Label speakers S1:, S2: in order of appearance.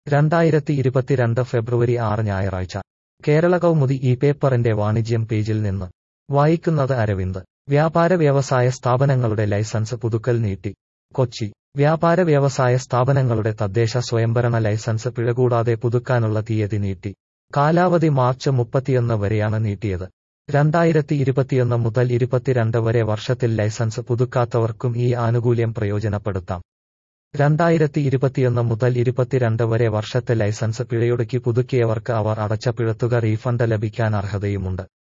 S1: രണ്ടായിരത്തി ഇരുപത്തിരണ്ട് ഫെബ്രുവരി ആറ് ഞായറാഴ്ച കേരള കൗമുദി ഈ പേപ്പറിന്റെ വാണിജ്യം പേജിൽ നിന്ന് വായിക്കുന്നത് അരവിന്ദ് വ്യാപാര വ്യവസായ സ്ഥാപനങ്ങളുടെ ലൈസൻസ് പുതുക്കൽ നീട്ടി കൊച്ചി വ്യാപാര വ്യവസായ സ്ഥാപനങ്ങളുടെ തദ്ദേശ സ്വയംഭരണ ലൈസൻസ് പിഴകൂടാതെ പുതുക്കാനുള്ള തീയതി നീട്ടി കാലാവധി മാർച്ച് മുപ്പത്തിയൊന്ന് വരെയാണ് നീട്ടിയത് രണ്ടായിരത്തി ഇരുപത്തിയൊന്ന് മുതൽ ഇരുപത്തിരണ്ട് വരെ വർഷത്തിൽ ലൈസൻസ് പുതുക്കാത്തവർക്കും ഈ ആനുകൂല്യം പ്രയോജനപ്പെടുത്താം രണ്ടായിരത്തി ഇരുപത്തിയൊന്ന് മുതൽ ഇരുപത്തിരണ്ട് വരെ വർഷത്തെ ലൈസൻസ് പിഴയൊടുക്കി പുതുക്കിയവർക്ക് അവർ അടച്ച പിഴത്തുക റീഫണ്ട് ലഭിക്കാൻ അർഹതയുമുണ്ട്